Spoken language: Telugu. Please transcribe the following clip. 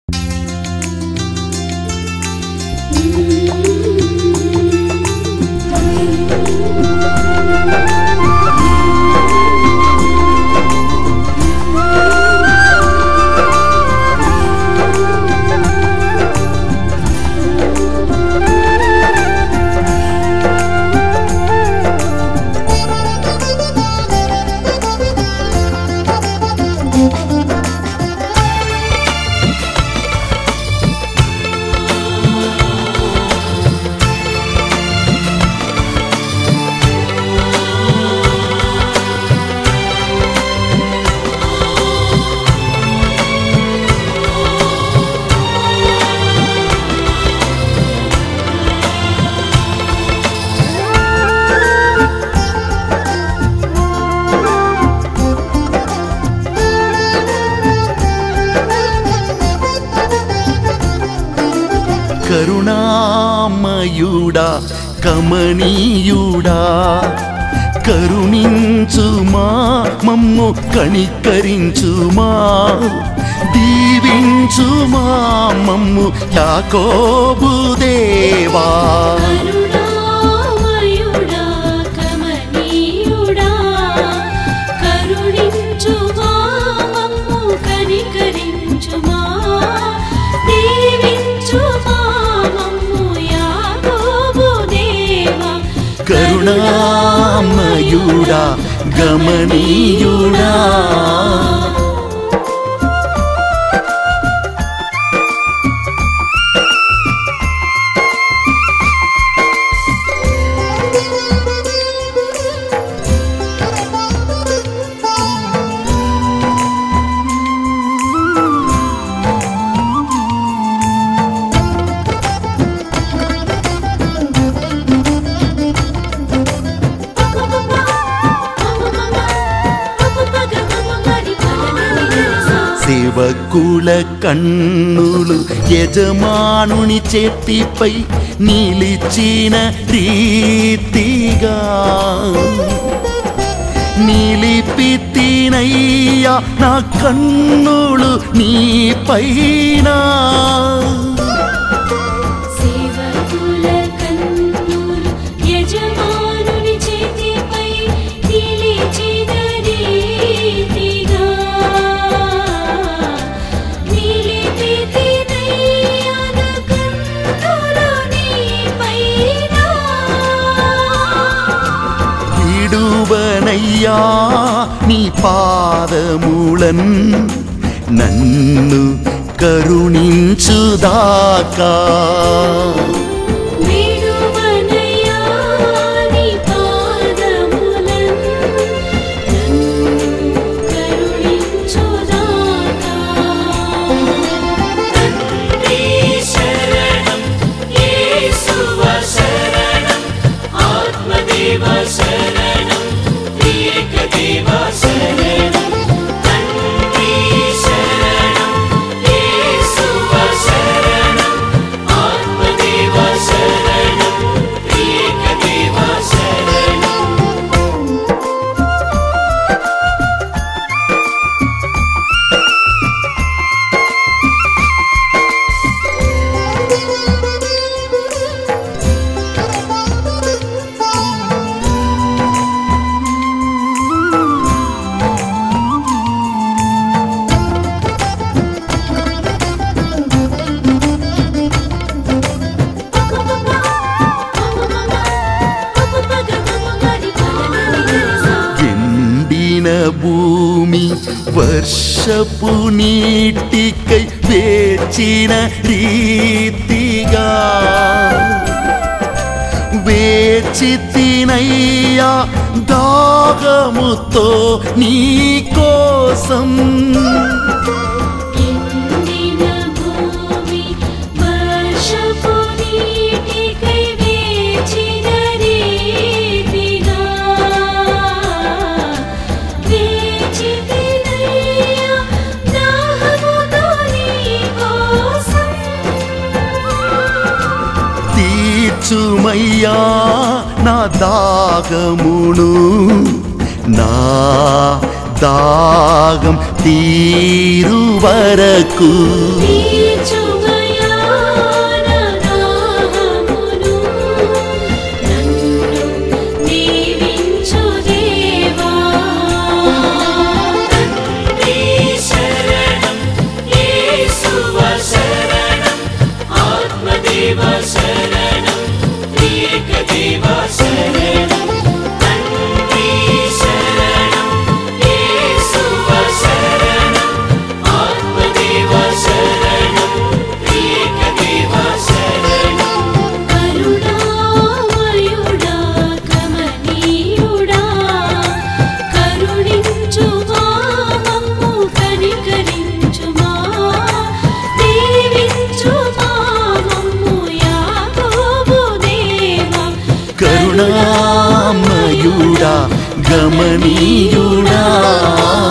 కరుణామయుడా కమనీయుడా కరుణించుమా మమ్ము కణికరించుమా దీవించుమా మమ్ము యాకోబు దేవా కరుణామయుడా కమనీయుడా కరుణించుమా మమ్ము కనికరించుమా దీవించుమా మమ్ము యాకోబు దేవా కరుణామయుడా గమనీయుడా సేవకుల కన్నులు యజమానుని చేతిపై నిలిచిన రీతిగా నిలిపితినయ్యా నా కన్నులు నీ పైన సేవకుల కన్నులు యజమానుని చేతిపై నిలిచిన రీతిగా నిలిపితినయ్యా నా కన్నులు నీపైన. విడువనయ్యా నీ పాదములన్ నన్ను కరుణించుదాకా విడువనయ్యా నీ పాదములను నన్ను కరుణించుదాకా. తండ్రి శరణం, యేసువ శరణం, ఆత్మదేవ శరణం, ఏకదేవ శరణం. తండ్రి శరణం, యేసువ శరణం, ఆత్మదేవ శరణం, ఏకదేవ శరణం. ఎండిన భూమి వర్షపు నీటికై వేచిన రీతిగా వేచి తినయ్యా దాగముతో నీ కోసం ఎండిన భూమి వర్షపు నీటికై వేచిన రీతిగా వేచితినయ్యా దాహముతో నీ కోసం. తీర్చుమయ్యా నా దాగమును నా దాగం తీరు వరకు తీర్చుమయ్యా రమణీయుడా